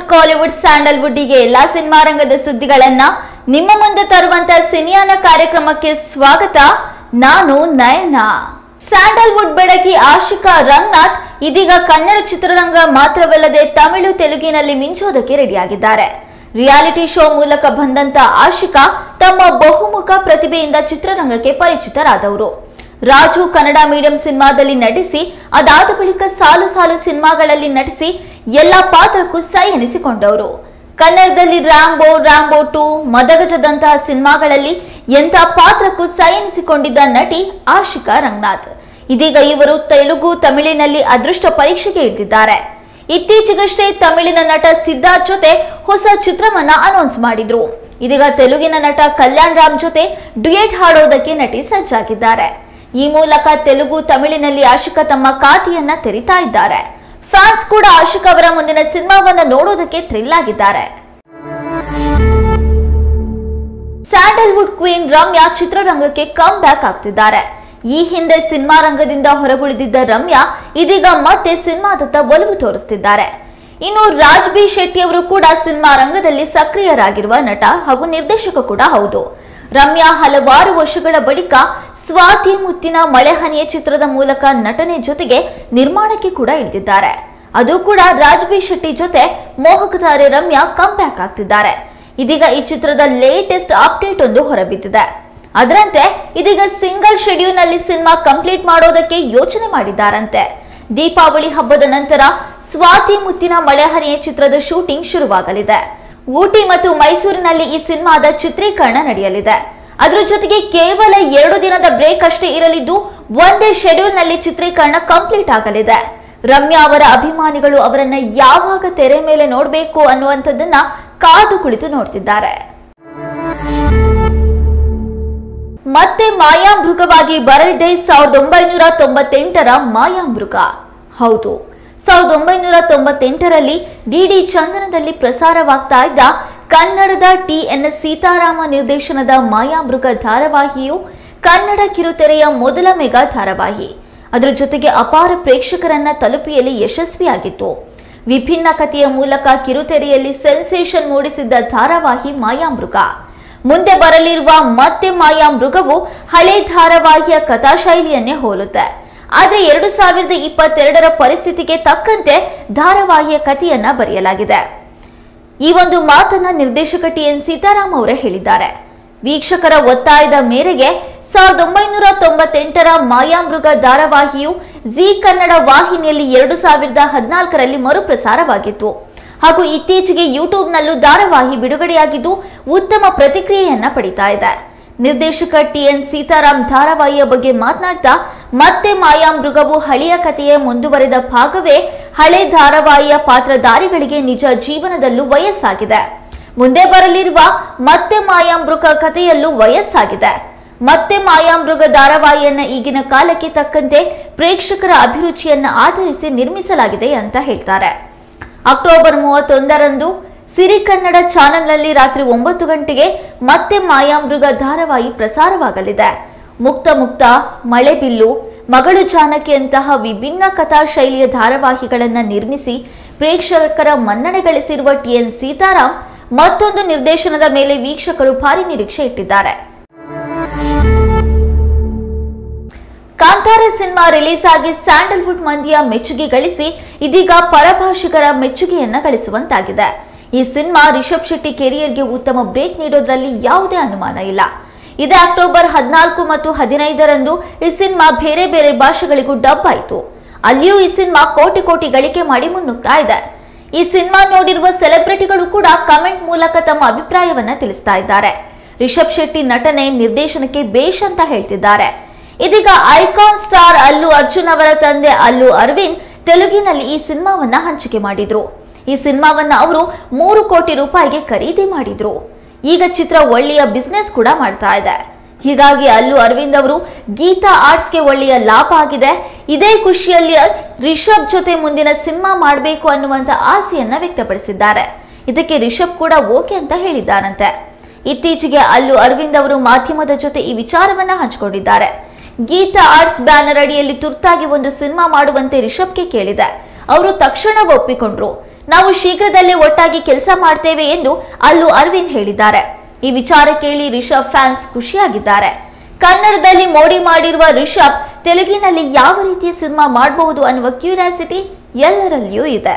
ಕಾಲಿವುಡ್ ಸ್ಯಾಂಡಲ್ವುಡ್ಡಿಗೆ ಎಲ್ಲಾ ಸಿನಿಮಾ ರಂಗದ ಸುದ್ದಿಗಳನ್ನ ನಿಮ್ಮ ಮುಂದೆ ತರುವಂತ ಸಿನಿಯಾನ ಕಾರ್ಯಕ್ರಮಕ್ಕೆ ಸ್ವಾಗತ ನಾನು ನಯನ ಸ್ಯಾಂಡಲ್ವುಡ್ ಬೆಡಗಿ ಆಶಿಕಾ ರಂಗನಾಥ್ ಇದೀಗ ಕನ್ನಡ ಚಿತ್ರರಂಗ ಮಾತ್ರವಲ್ಲದೆ ತಮಿಳು ತೆಲುಗಿನಲ್ಲಿ ಮಿಂಚೋದಕ್ಕೆ ರೆಡಿಯಾಗಿದ್ದಾರೆ ರಿಯಾಲಿಟಿ ಶೋ ಮೂಲಕ ಬಂದಂತ ಆಶಿಕಾ ತಮ್ಮ ಬಹುಮುಖ ಪ್ರತಿಭೆಯಿಂದ ಚಿತ್ರರಂಗಕ್ಕೆ ಪರಿಚಿತರಾದವರು ರಾಜು ಕನ್ನಡ ಮೀಡಿಯಂ ಸಿನಿಮಾದಲ್ಲಿ ನಟಿಸಿ ಅದಾದ ಬಳಿಕ ಸಾಲು ಸಾಲು ಸಿನಿಮಾಗಳಲ್ಲಿ ನಟಿಸಿ ಎಲ್ಲ ಪಾತ್ರಕ್ಕೂ ಸೈ ಎನಿಸಿಕೊಂಡವರು ಕನ್ನಡದಲ್ಲಿ ರಾಂಬೋ ರಾಂಬೋ ಟು ಮದಗಜದಂತಹ ಸಿನಿಮಾಗಳಲ್ಲಿ ಎಂಥ ಪಾತ್ರಕ್ಕೂ ಸೈ ಎನಿಸಿಕೊಂಡಿದ್ದ ನಟಿ ಆಶಿಕಾ ರಂಗನಾಥ್ ಇದೀಗ ಇವರು ತೆಲುಗು ತಮಿಳಿನಲ್ಲಿ ಅದೃಷ್ಟ ಪರೀಕ್ಷೆಗೆ ಇಳಿದಿದ್ದಾರೆ ಇತ್ತೀಚೆಗಷ್ಟೇ ತಮಿಳಿನ ನಟ ಸಿದ್ಧಾರ್ಥ್ ಜೊತೆ ಹೊಸ ಚಿತ್ರವನ್ನ ಅನೌನ್ಸ್ ಮಾಡಿದ್ರು ಇದೀಗ ತೆಲುಗಿನ ನಟ ಕಲ್ಯಾಣ್ ರಾಮ್ ಜೊತೆ ಡ್ಯುಯೆಟ್ ಹಾಡೋದಕ್ಕೆ ನಟಿ ಸಜ್ಜಾಗಿದ್ದಾರೆ ಈ ಮೂಲಕ ತೆಲುಗು ತಮಿಳಿನಲ್ಲಿ ಆಶಿಕಾ ತಮ್ಮ ಖಾತೆಯನ್ನ ತೆರಿತಾ ಇದ್ದಾರೆ ಫ್ಯಾನ್ಸ್ ಕೂಡ ಆಶಿಕಾ ಅವರ ಮುಂದಿನ ಸಿನಿಮಾವನ್ನ ನೋಡೋದಕ್ಕೆ ಥ್ರಿಲ್ ಆಗಿದ್ದಾರೆ ಸ್ಯಾಂಡಲ್ವುಡ್ ಕ್ವೀನ್ ರಮ್ಯಾ ಚಿತ್ರರಂಗಕ್ಕೆ ಕಮ್ ಬ್ಯಾಕ್ ಆಗ್ತಿದ್ದಾರೆ ಈ ಹಿಂದೆ ಸಿನಿಮಾ ರಂಗದಿಂದ ಹೊರಗುಳಿದಿದ್ದ ರಮ್ಯಾ ಇದೀಗ ಮತ್ತೆ ಸಿನಿಮಾದತ್ತ ಒಲವು ತೋರಿಸ್ತಿದ್ದಾರೆ ಇನ್ನು ರಾಜ್ ಬಿ ಶೆಟ್ಟಿ ಅವರು ಕೂಡ ಸಿನಿಮಾ ರಂಗದಲ್ಲಿ ಸಕ್ರಿಯರಾಗಿರುವ ನಟ ಹಾಗೂ ನಿರ್ದೇಶಕ ಕೂಡ ಹೌದು ರಮ್ಯಾ ಹಲವಾರು ವರ್ಷಗಳ ಬಳಿಕ ಸ್ವಾತಿ ಮುತ್ತಿನ ಮಳೆಹನಿಯ ಚಿತ್ರದ ಮೂಲಕ ನಟನೆ ಜೊತೆಗೆ ನಿರ್ಮಾಣಕ್ಕೆ ಕೂಡ ಇಳಿದಿದ್ದಾರೆ ಅದು ಕೂಡ ರಾಜ್ ಬಿ ಶೆಟ್ಟಿ ಜೊತೆ ಮೋಹಕತಾರೆ ರಮ್ಯಾ ಕಮ್ ಬ್ಯಾಕ್ ಆಗ್ತಿದ್ದಾರೆ ಇದೀಗ ಈ ಚಿತ್ರದ ಲೇಟೆಸ್ಟ್ ಅಪ್ಡೇಟ್ ಒಂದು ಹೊರಬಿದ್ದಿದೆ ಅದರಂತೆ ಇದೀಗ ಸಿಂಗಲ್ ಶೆಡ್ಯೂಲ್ ನಲ್ಲಿ ಸಿನಿಮಾ ಕಂಪ್ಲೀಟ್ ಮಾಡೋದಕ್ಕೆ ಯೋಚನೆ ಮಾಡಿದ್ದಾರಂತೆ ದೀಪಾವಳಿ ಹಬ್ಬದ ನಂತರ ಸ್ವಾತಿ ಮುತ್ತಿನ ಮಳೆಹನಿಯ ಚಿತ್ರದ ಶೂಟಿಂಗ್ ಶುರುವಾಗಲಿದೆ ಊಟಿ ಮತ್ತು ಮೈಸೂರಿನಲ್ಲಿ ಈ ಸಿನಿಮಾದ ಚಿತ್ರೀಕರಣ ನಡೆಯಲಿದೆ ಅದರ ಜೊತೆಗೆ ಕೇವಲ ಎರಡು ದಿನದ ಬ್ರೇಕ್ ಅಷ್ಟೇ ಇರಲಿದ್ದು ಒಂದೇ ಶೆಡ್ಯೂಲ್ ನಲ್ಲಿ ಚಿತ್ರೀಕರಣ ಕಂಪ್ಲೀಟ್ ಆಗಲಿದೆ ರಮ್ಯಾ ಅವರ ಅಭಿಮಾನಿಗಳು ಅವರನ್ನ ಯಾವಾಗ ತೆರೆ ಮೇಲೆ ನೋಡಬೇಕು ಅನ್ನುವಂಥದ್ದನ್ನ ಕಾದು ಕುಳಿತು ನೋಡ್ತಿದ್ದಾರೆ ಮತ್ತೆ ಮಾಯಾಮೃಗವಾಗಿ ಬರಲಿದೆ ಸಾವಿರದ ಒಂಬೈನೂರ ತೊಂಬತ್ತೆಂಟರ ಮಾಯಾಮೃಗ ಹೌದು ಸಾವಿರದ ಒಂಬೈನೂರ ತೊಂಬತ್ತೆಂಟರಲ್ಲಿ ಡಿಡಿ ಚಂದನದಲ್ಲಿ ಪ್ರಸಾರವಾಗ್ತಾ ಇದ್ದ ಕನ್ನಡದ ಟಿ ಎನ್ ಸೀತಾರಾಮ ನಿರ್ದೇಶನದ ಮಾಯಾಮೃಗ ಧಾರಾವಾಹಿಯು ಕನ್ನಡ ಕಿರುತೆರೆಯ ಮೊದಲ ಮೆಗಾ ಧಾರಾವಾಹಿ ಅದರ ಜೊತೆಗೆ ಅಪಾರ ಪ್ರೇಕ್ಷಕರನ್ನ ತಲುಪಿಯಲ್ಲಿ ಯಶಸ್ವಿಯಾಗಿತ್ತು ವಿಭಿನ್ನ ಕಥೆಯ ಮೂಲಕ ಕಿರುತೆರೆಯಲ್ಲಿ ಸೆನ್ಸೇಷನ್ ಮೂಡಿಸಿದ್ದ ಧಾರಾವಾಹಿ ಮಾಯಾಮೃಗ ಮುಂದೆ ಬರಲಿರುವ ಮತ್ತೆ ಮಾಯಾ ಮೃಗವು ಹಳೆ ಧಾರಾವಾಹಿಯ ಕಥಾಶೈಲಿಯನ್ನೇ ಹೋಲುತ್ತೆ ಆದ್ರೆ ಎರಡು ಸಾವಿರದ ಇಪ್ಪತ್ತೆರಡರ ಪರಿಸ್ಥಿತಿಗೆ ತಕ್ಕಂತೆ ಧಾರಾವಾಹಿಯ ಕಥೆಯನ್ನ ಬರೆಯಲಾಗಿದೆ ಈ ಒಂದು ಮಾತನ್ನ ನಿರ್ದೇಶಕ ಟಿ ಎನ್ ಸೀತಾರಾಮ್ ಅವರೇ ಹೇಳಿದ್ದಾರೆ ವೀಕ್ಷಕರ ಒತ್ತಾಯದ ಮೇರೆಗೆ ಸಾವಿರದ ಒಂಬೈನೂರ ತೊಂಬತ್ತೆಂಟರ ಮಾಯಾಮೃಗ ಧಾರಾವಾಹಿಯು ಜಿ ಕನ್ನಡ ವಾಹಿನಿಯಲ್ಲಿ ಎರಡು ಸಾವಿರದ ಹದಿನಾಲ್ಕರಲ್ಲಿ ಮರುಪ್ರಸಾರವಾಗಿತ್ತು ಹಾಗೂ ಇತ್ತೀಚೆಗೆ ಯೂಟ್ಯೂಬ್ನಲ್ಲೂ ಧಾರಾವಾಹಿ ಬಿಡುಗಡೆಯಾಗಿದ್ದು ಉತ್ತಮ ಪ್ರತಿಕ್ರಿಯೆಯನ್ನ ಪಡಿತಾ ಇದೆ ನಿರ್ದೇಶಕ ಟಿ ಎನ್ ಸೀತಾರಾಮ್ ಧಾರಾವಾಹಿಯ ಬಗ್ಗೆ ಮಾತನಾಡ್ತಾ ಮತ್ತೆ ಮಾಯಾಮೃಗವು ಹಳೆಯ ಕಥೆಯ ಮುಂದುವರೆದ ಭಾಗವೇ ಹಳೆ ಧಾರಾವಾಹಿಯ ಪಾತ್ರಧಾರಿಗಳಿಗೆ ನಿಜ ಜೀವನದಲ್ಲೂ ವಯಸ್ಸಾಗಿದೆ ಮುಂದೆ ಬರಲಿರುವ ಮತ್ತೆ ಮಾಯಾಮೃಗ ಕಥೆಯಲ್ಲೂ ವಯಸ್ಸಾಗಿದೆ ಮತ್ತೆ ಮಾಯಾಮೃಗ ಧಾರಾವಾಹಿಯನ್ನ ಈಗಿನ ಕಾಲಕ್ಕೆ ತಕ್ಕಂತೆ ಪ್ರೇಕ್ಷಕರ ಅಭಿರುಚಿಯನ್ನ ಆಧರಿಸಿ ನಿರ್ಮಿಸಲಾಗಿದೆ ಅಂತ ಹೇಳ್ತಾರೆ ಅಕ್ಟೋಬರ್ ಮೂವತ್ತೊಂದರಂದು ಸಿರಿ ಕನ್ನಡ ಚಾನೆಲ್ನಲ್ಲಿ ರಾತ್ರಿ ಒಂಬತ್ತು ಗಂಟೆಗೆ ಮತ್ತೆ ಮಾಯಾಮೃಗ ಧಾರಾವಾಹಿ ಪ್ರಸಾರವಾಗಲಿದೆ ಮುಕ್ತ ಮುಕ್ತ ಮಳೆಬಿಲ್ಲು ಮಗಳು ಜಾನಕಿಯಂತಹ ವಿಭಿನ್ನ ಕಥಾ ಶೈಲಿಯ ಧಾರಾವಾಹಿಗಳನ್ನ ನಿರ್ಮಿಸಿ ಪ್ರೇಕ್ಷಕರ ಮನ್ನಣೆ ಗಳಿಸಿರುವ ಟಿ ಎನ್ ಸೀತಾರಾಮ್ ಮತ್ತೊಂದು ನಿರ್ದೇಶನದ ಮೇಲೆ ವೀಕ್ಷಕರು ಭಾರಿ ನಿರೀಕ್ಷೆ ಇಟ್ಟಿದ್ದಾರೆ ಕಾಂತಾರ ಸಿನಿಮಾ ರಿಲೀಸ್ ಆಗಿ ಸ್ಯಾಂಡಲ್ವುಡ್ ಮಂದಿಯ ಮೆಚ್ಚುಗೆ ಗಳಿಸಿ ಇದೀಗ ಪರಭಾಷಿಗರ ಮೆಚ್ಚುಗೆಯನ್ನ ಗಳಿಸುವಂತಾಗಿದೆ ಈ ಸಿನಿಮಾ ರಿಷಬ್ ಶೆಟ್ಟಿ ಕೆರಿಯರ್ಗೆ ಉತ್ತಮ ಬ್ರೇಕ್ ನೀಡೋದ್ರಲ್ಲಿ ಯಾವುದೇ ಅನುಮಾನ ಇಲ್ಲ ಇದೇ ಅಕ್ಟೋಬರ್ ಹದಿನಾಲ್ಕು ಮತ್ತು ಹದಿನೈದರಂದು ಈ ಸಿನಿಮಾ ಬೇರೆ ಬೇರೆ ಭಾಷೆಗಳಿಗೂ ಡಬ್ ಆಯಿತು ಅಲ್ಲಿಯೂ ಈ ಸಿನಿಮಾ ಕೋಟಿ ಕೋಟಿ ಗಳಿಕೆ ಮಾಡಿ ಮುನ್ನುಗ್ತಾ ಇದೆ ಈ ಸಿನಿಮಾ ನೋಡಿರುವ ಸೆಲೆಬ್ರಿಟಿಗಳು ಕೂಡ ಕಮೆಂಟ್ ಮೂಲಕ ತಮ್ಮ ಅಭಿಪ್ರಾಯವನ್ನ ತಿಳಿಸ್ತಾ ಇದ್ದಾರೆ ರಿಷಬ್ ಶೆಟ್ಟಿ ನಟನೆ ನಿರ್ದೇಶನಕ್ಕೆ ಬೇಷ್ ಅಂತ ಹೇಳ್ತಿದ್ದಾರೆ ಇದೀಗ ಐಕಾನ್ ಸ್ಟಾರ್ ಅಲ್ಲು ಅರ್ಜುನ್ ಅವರ ತಂದೆ ಅಲ್ಲು ಅರವಿಂದ್ ತೆಲುಗಿನಲ್ಲಿ ಈ ಸಿನಿಮಾವನ್ನ ಹಂಚಿಕೆ ಮಾಡಿದ್ರು ಈ ಸಿನಿಮಾವನ್ನ ಅವರು ಮೂರು ಕೋಟಿ ರೂಪಾಯಿಗೆ ಖರೀದಿ ಮಾಡಿದ್ರು ಈಗ ಚಿತ್ರ ಒಳ್ಳೆಯ ಬಿಸ್ನೆಸ್ ಕೂಡ ಮಾಡ್ತಾ ಇದೆ ಹೀಗಾಗಿ ಅಲ್ಲು ಅರವಿಂದ್ ಅವರು ಗೀತಾ ಆರ್ಟ್ಸ್ಗೆ ಒಳ್ಳೆಯ ಲಾಭ ಆಗಿದೆ ಇದೇ ಖುಷಿಯಲ್ಲಿ ರಿಷಬ್ ಜೊತೆ ಮುಂದಿನ ಸಿನಿಮಾ ಮಾಡಬೇಕು ಅನ್ನುವಂತ ಆಸೆಯನ್ನ ವ್ಯಕ್ತಪಡಿಸಿದ್ದಾರೆ ಇದಕ್ಕೆ ರಿಷಬ್ ಕೂಡ ಓಕೆ ಅಂತ ಹೇಳಿದ್ದಾರಂತೆ ಇತ್ತೀಚೆಗೆ ಅಲ್ಲು ಅರವಿಂದ್ ಅವರು ಮಾಧ್ಯಮದ ಜೊತೆ ಈ ವಿಚಾರವನ್ನ ಹಂಚಿಕೊಂಡಿದ್ದಾರೆ ಗೀತಾ ಆರ್ಟ್ಸ್ ಬ್ಯಾನರ್ ಅಡಿಯಲ್ಲಿ ತುರ್ತಾಗಿ ಒಂದು ಸಿನಿಮಾ ಮಾಡುವಂತೆ ರಿಷಬ್ಗೆ ಕೇಳಿದೆ ಅವರು ತಕ್ಷಣ ಒಪ್ಪಿಕೊಂಡ್ರು ನಾವು ಶೀಘ್ರದಲ್ಲೇ ಒಟ್ಟಾಗಿ ಕೆಲಸ ಮಾಡ್ತೇವೆ ಎಂದು ಅಲ್ಲು ಅರವಿಂದ್ ಹೇಳಿದ್ದಾರೆ ಈ ವಿಚಾರ ಕೇಳಿ ರಿಷಬ್ ಫ್ಯಾನ್ಸ್ ಖುಷಿಯಾಗಿದ್ದಾರೆ ಕನ್ನಡದಲ್ಲಿ ಮೋಡಿ ಮಾಡಿರುವ ರಿಷಬ್ ತೆಲುಗಿನಲ್ಲಿ ಯಾವ ರೀತಿಯ ಸಿನಿಮಾ ಮಾಡಬಹುದು ಅನ್ನುವ ಕ್ಯೂರಿಯಾಸಿಟಿ ಎಲ್ಲರಲ್ಲಿಯೂ ಇದೆ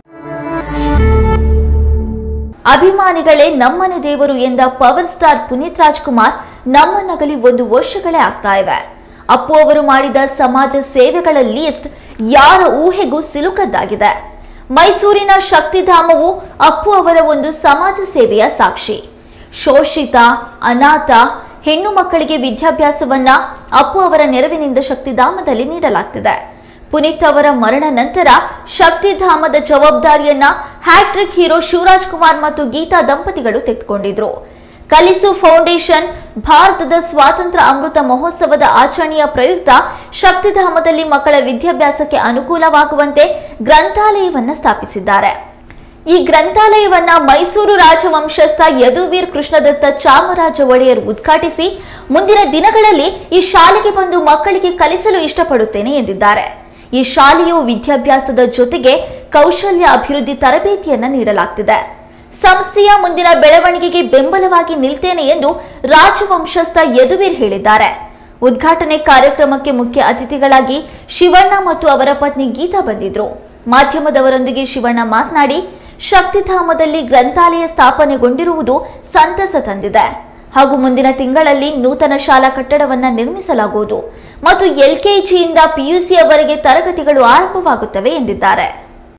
ಅಭಿಮಾನಿಗಳೇ ನಮ್ಮನೆ ದೇವರು ಎಂದ ಪವರ್ ಸ್ಟಾರ್ ಪುನೀತ್ ರಾಜ್ಕುಮಾರ್ ನಮ್ಮ ನಗಲಿ ಒಂದು ವರ್ಷಗಳೇ ಆಗ್ತಾ ಇವೆ ಅಪ್ಪು ಅವರು ಮಾಡಿದ ಸಮಾಜ ಸೇವೆಗಳ ಲೀಸ್ಟ್ ಯಾರ ಊಹೆಗೂ ಸಿಲುಕದ್ದಾಗಿದೆ ಮೈಸೂರಿನ ಶಕ್ತಿಧಾಮವು ಅಪ್ಪು ಅವರ ಒಂದು ಸಮಾಜ ಸೇವೆಯ ಸಾಕ್ಷಿ ಶೋಷಿತ ಅನಾಥ ಹೆಣ್ಣು ಮಕ್ಕಳಿಗೆ ವಿದ್ಯಾಭ್ಯಾಸವನ್ನ ಅಪ್ಪು ಅವರ ನೆರವಿನಿಂದ ಶಕ್ತಿಧಾಮದಲ್ಲಿ ನೀಡಲಾಗ್ತಿದೆ ಪುನೀತ್ ಅವರ ಮರಣ ನಂತರ ಶಕ್ತಿಧಾಮದ ಜವಾಬ್ದಾರಿಯನ್ನ ಹ್ಯಾಟ್ರಿಕ್ ಹೀರೋ ಶಿವರಾಜ್ ಕುಮಾರ್ ಮತ್ತು ಗೀತಾ ದಂಪತಿಗಳು ತೆಗೆದುಕೊಂಡಿದ್ರು ಕಲಿಸು ಫೌಂಡೇಶನ್ ಭಾರತದ ಸ್ವಾತಂತ್ರ್ಯ ಅಮೃತ ಮಹೋತ್ಸವದ ಆಚರಣೆಯ ಪ್ರಯುಕ್ತ ಶಕ್ತಿಧಾಮದಲ್ಲಿ ಮಕ್ಕಳ ವಿದ್ಯಾಭ್ಯಾಸಕ್ಕೆ ಅನುಕೂಲವಾಗುವಂತೆ ಗ್ರಂಥಾಲಯವನ್ನ ಸ್ಥಾಪಿಸಿದ್ದಾರೆ ಈ ಗ್ರಂಥಾಲಯವನ್ನ ಮೈಸೂರು ರಾಜವಂಶಸ್ಥ ಯದುವೀರ್ ಕೃಷ್ಣದತ್ತ ಚಾಮರಾಜ ಒಡೆಯರ್ ಉದ್ಘಾಟಿಸಿ ಮುಂದಿನ ದಿನಗಳಲ್ಲಿ ಈ ಶಾಲೆಗೆ ಬಂದು ಮಕ್ಕಳಿಗೆ ಕಲಿಸಲು ಇಷ್ಟಪಡುತ್ತೇನೆ ಎಂದಿದ್ದಾರೆ ಈ ಶಾಲೆಯು ವಿದ್ಯಾಭ್ಯಾಸದ ಜೊತೆಗೆ ಕೌಶಲ್ಯ ಅಭಿವೃದ್ಧಿ ತರಬೇತಿಯನ್ನ ನೀಡಲಾಗ್ತಿದೆ ಸಂಸ್ಥೆಯ ಮುಂದಿನ ಬೆಳವಣಿಗೆಗೆ ಬೆಂಬಲವಾಗಿ ನಿಲ್ತೇನೆ ಎಂದು ರಾಜವಂಶಸ್ಥ ಯದುವೀರ್ ಹೇಳಿದ್ದಾರೆ ಉದ್ಘಾಟನೆ ಕಾರ್ಯಕ್ರಮಕ್ಕೆ ಮುಖ್ಯ ಅತಿಥಿಗಳಾಗಿ ಶಿವಣ್ಣ ಮತ್ತು ಅವರ ಪತ್ನಿ ಗೀತಾ ಬಂದಿದ್ರು ಮಾಧ್ಯಮದವರೊಂದಿಗೆ ಶಿವಣ್ಣ ಮಾತನಾಡಿ ಶಕ್ತಿಧಾಮದಲ್ಲಿ ಗ್ರಂಥಾಲಯ ಸ್ಥಾಪನೆಗೊಂಡಿರುವುದು ಸಂತಸ ತಂದಿದೆ ಹಾಗೂ ಮುಂದಿನ ತಿಂಗಳಲ್ಲಿ ನೂತನ ಶಾಲಾ ಕಟ್ಟಡವನ್ನ ನಿರ್ಮಿಸಲಾಗುವುದು ಮತ್ತು ಎಲ್ಕೆಜಿಯಿಂದ ಪಿಯುಸಿಯವರೆಗೆ ತರಗತಿಗಳು ಆರಂಭವಾಗುತ್ತವೆ ಎಂದಿದ್ದಾರೆ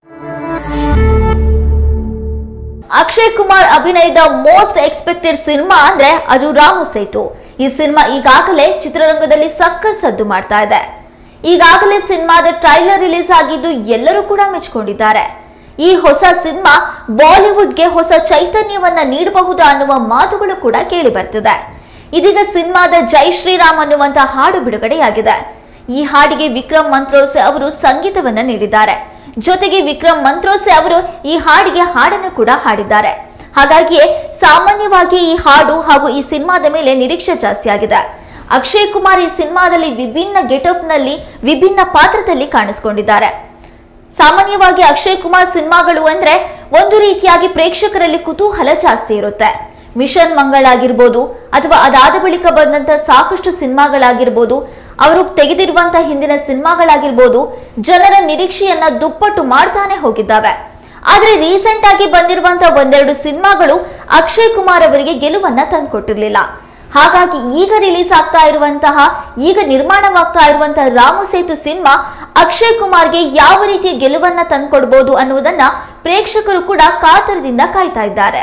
ಅಕ್ಷಯ್ ಕುಮಾರ್ ಅಭಿನಯದ ಮೋಸ್ಟ್ ಎಕ್ಸ್ಪೆಕ್ಟೆಡ್ ಸಿನಿಮಾ ಅಂದ್ರೆ ಅದು ರಾಮ ಸೇತು ಈ ಸಿನಿಮಾ ಈಗಾಗಲೇ ಚಿತ್ರರಂಗದಲ್ಲಿ ಸಕ್ಕತ್ ಸದ್ದು ಮಾಡ್ತಾ ಇದೆ ಈಗಾಗಲೇ ಸಿನಿಮಾದ ಟ್ರೈಲರ್ ರಿಲೀಸ್ ಆಗಿದ್ದು ಎಲ್ಲರೂ ಕೂಡ ಮೆಚ್ಕೊಂಡಿದ್ದಾರೆ ಈ ಹೊಸ ಸಿನಿಮಾ ಬಾಲಿವುಡ್ಗೆ ಹೊಸ ಚೈತನ್ಯವನ್ನ ನೀಡಬಹುದು ಅನ್ನುವ ಮಾತುಗಳು ಕೂಡ ಕೇಳಿ ಬರ್ತಿದೆ ಇದೀಗ ಸಿನಿಮಾದ ಜೈ ಶ್ರೀರಾಮ್ ಅನ್ನುವಂತ ಹಾಡು ಬಿಡುಗಡೆಯಾಗಿದೆ ಈ ಹಾಡಿಗೆ ವಿಕ್ರಮ್ ಮಂತ್ರೋಸೆ ಅವರು ಸಂಗೀತವನ್ನ ನೀಡಿದ್ದಾರೆ ಜೊತೆಗೆ ವಿಕ್ರಮ್ ಮಂತ್ರೋಸೆ ಅವರು ಈ ಹಾಡಿಗೆ ಹಾಡನ್ನು ಕೂಡ ಹಾಡಿದ್ದಾರೆ ಹಾಗಾಗಿಯೇ ಸಾಮಾನ್ಯವಾಗಿ ಈ ಹಾಡು ಹಾಗೂ ಈ ಸಿನಿಮಾದ ಮೇಲೆ ನಿರೀಕ್ಷೆ ಜಾಸ್ತಿ ಆಗಿದೆ ಅಕ್ಷಯ್ ಕುಮಾರ್ ಈ ಸಿನಿಮಾದಲ್ಲಿ ವಿಭಿನ್ನ ಗೆಟಪ್ ನಲ್ಲಿ ವಿಭಿನ್ನ ಪಾತ್ರದಲ್ಲಿ ಕಾಣಿಸಿಕೊಂಡಿದ್ದಾರೆ ಸಾಮಾನ್ಯವಾಗಿ ಅಕ್ಷಯ್ ಕುಮಾರ್ ಸಿನಿಮಾಗಳು ಅಂದ್ರೆ ಒಂದು ರೀತಿಯಾಗಿ ಪ್ರೇಕ್ಷಕರಲ್ಲಿ ಕುತೂಹಲ ಜಾಸ್ತಿ ಇರುತ್ತೆ ಮಿಷನ್ ಮಂಗಳಾಗಿರ್ಬೋದು ಅಥವಾ ಅದಾದ ಬಳಿಕ ಬಂದಂತ ಸಾಕಷ್ಟು ಸಿನಿಮಾಗಳಾಗಿರ್ಬೋದು ಅವರು ತೆಗೆದಿರುವಂತಹ ಹಿಂದಿನ ಸಿನಿಮಾಗಳಾಗಿರ್ಬೋದು ಜನರ ನಿರೀಕ್ಷೆಯನ್ನ ದುಪ್ಪಟ್ಟು ಮಾಡ್ತಾನೆ ಹೋಗಿದ್ದಾವೆ ಆದ್ರೆ ರೀಸೆಂಟ್ ಆಗಿ ಬಂದಿರುವಂತಹ ಒಂದೆರಡು ಸಿನಿಮಾಗಳು ಅಕ್ಷಯ್ ಕುಮಾರ್ ಅವರಿಗೆ ಗೆಲುವನ್ನ ತಂದುಕೊಟ್ಟಿರ್ಲಿಲ್ಲ ಹಾಗಾಗಿ ಈಗ ರಿಲೀಸ್ ಆಗ್ತಾ ಇರುವಂತಹ ಈಗ ನಿರ್ಮಾಣವಾಗ್ತಾ ಇರುವಂತಹ ರಾಮ ಸೇತು ಸಿನಿಮಾ ಅಕ್ಷಯ್ ಕುಮಾರ್ಗೆ ಯಾವ ರೀತಿಯ ಗೆಲುವನ್ನ ತಂದ್ಕೊಡ್ಬೋದು ಅನ್ನುವುದನ್ನ ಪ್ರೇಕ್ಷಕರು ಕೂಡ ಕಾತರದಿಂದ ಕಾಯ್ತಾ ಇದ್ದಾರೆ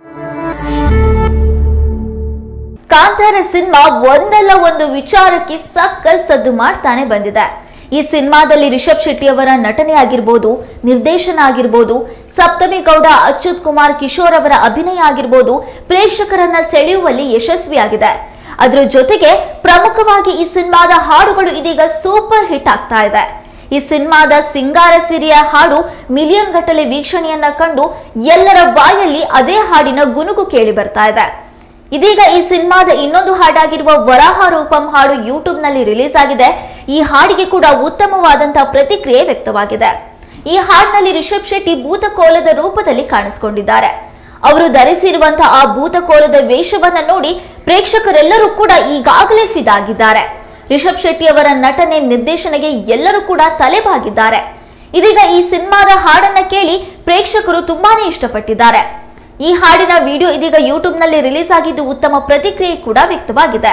ಕಾಂತಾರ ಸಿನಿಮಾ ಒಂದಲ್ಲ ಒಂದು ವಿಚಾರಕ್ಕೆ ಸಕ್ಕ ಸದ್ದು ಮಾಡ್ತಾನೆ ಬಂದಿದೆ ಈ ಸಿನಿಮಾದಲ್ಲಿ ರಿಷಬ್ ಶೆಟ್ಟಿ ಅವರ ನಟನೆ ಆಗಿರ್ಬೋದು ನಿರ್ದೇಶನ ಆಗಿರ್ಬೋದು ಸಪ್ತಮಿ ಗೌಡ ಅಚ್ಯುತ್ ಕುಮಾರ್ ಕಿಶೋರ್ ಅವರ ಅಭಿನಯ ಆಗಿರ್ಬೋದು ಪ್ರೇಕ್ಷಕರನ್ನ ಸೆಳೆಯುವಲ್ಲಿ ಯಶಸ್ವಿಯಾಗಿದೆ ಅದರ ಜೊತೆಗೆ ಪ್ರಮುಖವಾಗಿ ಈ ಸಿನಿಮಾದ ಹಾಡುಗಳು ಇದೀಗ ಸೂಪರ್ ಹಿಟ್ ಆಗ್ತಾ ಇದೆ ಈ ಸಿನಿಮಾದ ಸಿಂಗಾರ ಸಿರಿಯ ಹಾಡು ಮಿಲಿಯನ್ ಗಟ್ಟಲೆ ವೀಕ್ಷಣೆಯನ್ನ ಕಂಡು ಎಲ್ಲರ ಬಾಯಲ್ಲಿ ಅದೇ ಹಾಡಿನ ಗುನುಗು ಕೇಳಿ ಬರ್ತಾ ಇದೆ ಇದೀಗ ಈ ಸಿನಿಮಾದ ಇನ್ನೊಂದು ಹಾಡಾಗಿರುವ ವರಾಹ ರೂಪಂ ಹಾಡು ಯೂಟ್ಯೂಬ್ ನಲ್ಲಿ ರಿಲೀಸ್ ಆಗಿದೆ ಈ ಹಾಡಿಗೆ ಕೂಡ ಉತ್ತಮವಾದಂತಹ ಪ್ರತಿಕ್ರಿಯೆ ವ್ಯಕ್ತವಾಗಿದೆ ಈ ಹಾಡಿನಲ್ಲಿ ರಿಷಬ್ ಶೆಟ್ಟಿ ಭೂತಕೋಲದ ರೂಪದಲ್ಲಿ ಕಾಣಿಸಿಕೊಂಡಿದ್ದಾರೆ ಅವರು ಧರಿಸಿರುವಂತಹ ಆ ಭೂತಕೋಲದ ವೇಷವನ್ನ ನೋಡಿ ಪ್ರೇಕ್ಷಕರೆಲ್ಲರೂ ಕೂಡ ಈಗಾಗಲೇ ಫಿದಾಗಿದ್ದಾರೆ ರಿಷಬ್ ಶೆಟ್ಟಿ ಅವರ ನಟನೆ ನಿರ್ದೇಶನಗೆ ಎಲ್ಲರೂ ಕೂಡ ತಲೆಬಾಗಿದ್ದಾರೆ ಇದೀಗ ಈ ಸಿನಿಮಾದ ಹಾಡನ್ನ ಕೇಳಿ ಪ್ರೇಕ್ಷಕರು ತುಂಬಾನೇ ಇಷ್ಟಪಟ್ಟಿದ್ದಾರೆ ಈ ಹಾಡಿನ ವಿಡಿಯೋ ಇದೀಗ ಯೂಟ್ಯೂಬ್ ನಲ್ಲಿ ರಿಲೀಸ್ ಆಗಿದ್ದು ಉತ್ತಮ ಪ್ರತಿಕ್ರಿಯೆ ಕೂಡ ವ್ಯಕ್ತವಾಗಿದೆ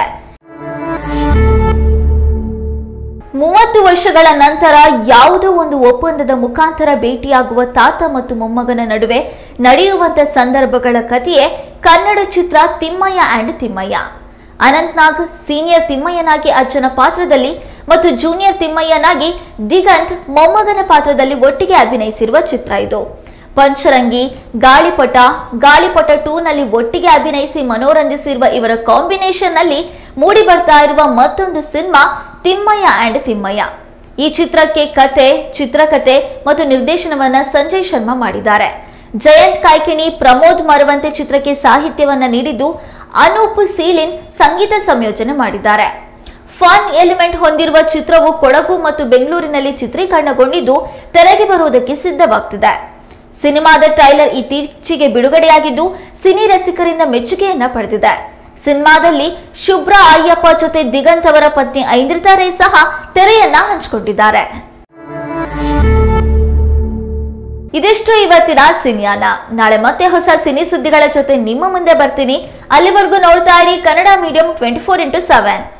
ಮೂವತ್ತು ವರ್ಷಗಳ ನಂತರ ಯಾವುದೋ ಒಂದು ಒಪ್ಪಂದದ ಮುಖಾಂತರ ಭೇಟಿಯಾಗುವ ತಾತ ಮತ್ತು ಮೊಮ್ಮಗನ ನಡುವೆ ನಡೆಯುವಂತ ಸಂದರ್ಭಗಳ ಕಥೆಯೇ ಕನ್ನಡ ಚಿತ್ರ ತಿಮ್ಮಯ್ಯ ಅಂಡ್ ತಿಮ್ಮಯ್ಯ ಅನಂತ್ನಾಗ್ ಸೀನಿಯರ್ ತಿಮ್ಮಯ್ಯನಾಗಿ ಅಜ್ಜನ ಪಾತ್ರದಲ್ಲಿ ಮತ್ತು ಜೂನಿಯರ್ ತಿಮ್ಮಯ್ಯನಾಗಿ ದಿಗಂತ್ ಮೊಮ್ಮಗನ ಪಾತ್ರದಲ್ಲಿ ಒಟ್ಟಿಗೆ ಅಭಿನಯಿಸಿರುವ ಚಿತ್ರ ಇದು ಪಂಚರಂಗಿ ಗಾಳಿಪಟ ಗಾಳಿಪಟ ಟೂ ನಲ್ಲಿ ಒಟ್ಟಿಗೆ ಅಭಿನಯಿಸಿ ಮನೋರಂಜಿಸಿರುವ ಇವರ ಕಾಂಬಿನೇಷನ್ ನಲ್ಲಿ ಮೂಡಿ ಬರ್ತಾ ಇರುವ ಮತ್ತೊಂದು ಸಿನಿಮಾ ತಿಮ್ಮಯ್ಯ ಅಂಡ್ ತಿಮ್ಮಯ್ಯ ಈ ಚಿತ್ರಕ್ಕೆ ಕತೆ ಚಿತ್ರಕತೆ ಮತ್ತು ನಿರ್ದೇಶನವನ್ನ ಸಂಜಯ್ ಶರ್ಮಾ ಮಾಡಿದ್ದಾರೆ ಜಯಂತ್ ಕಾಯ್ಕಿಣಿ ಪ್ರಮೋದ್ ಮರವಂತೆ ಚಿತ್ರಕ್ಕೆ ಸಾಹಿತ್ಯವನ್ನ ನೀಡಿದ್ದು ಅನೂಪ್ ಸೀಲಿನ್ ಸಂಗೀತ ಸಂಯೋಜನೆ ಮಾಡಿದ್ದಾರೆ ಫನ್ ಎಲಿಮೆಂಟ್ ಹೊಂದಿರುವ ಚಿತ್ರವು ಕೊಡಗು ಮತ್ತು ಬೆಂಗಳೂರಿನಲ್ಲಿ ಚಿತ್ರೀಕರಣಗೊಂಡಿದ್ದು ತೆರೆಗೆ ಬರುವುದಕ್ಕೆ ಸಿದ್ಧವಾಗ್ತಿದೆ ಸಿನಿಮಾದ ಟ್ರೈಲರ್ ಇತ್ತೀಚೆಗೆ ಬಿಡುಗಡೆಯಾಗಿದ್ದು ಸಿನಿ ರಸಿಕರಿಂದ ಮೆಚ್ಚುಗೆಯನ್ನ ಪಡೆದಿದೆ ಸಿನಿಮಾದಲ್ಲಿ ಶುಭ್ರಾ ಅಯ್ಯಪ್ಪ ಜೊತೆ ದಿಗಂತ್ ಅವರ ಪತ್ನಿ ಐಂದ್ರಿತಾ ರೈ ಸಹ ತೆರೆಯನ್ನ ಹಂಚಿಕೊಂಡಿದ್ದಾರೆ ಇದಿಷ್ಟು ಇವತ್ತಿನ ಸಿನಿಯಾನ ನಾಳೆ ಮತ್ತೆ ಹೊಸ ಸಿನಿ ಸುದ್ದಿಗಳ ಜೊತೆ ನಿಮ್ಮ ಮುಂದೆ ಬರ್ತೀನಿ ಅಲ್ಲಿವರೆಗೂ ನೋಡ್ತಾ ಇರಿ Kannada medium twenty four into seven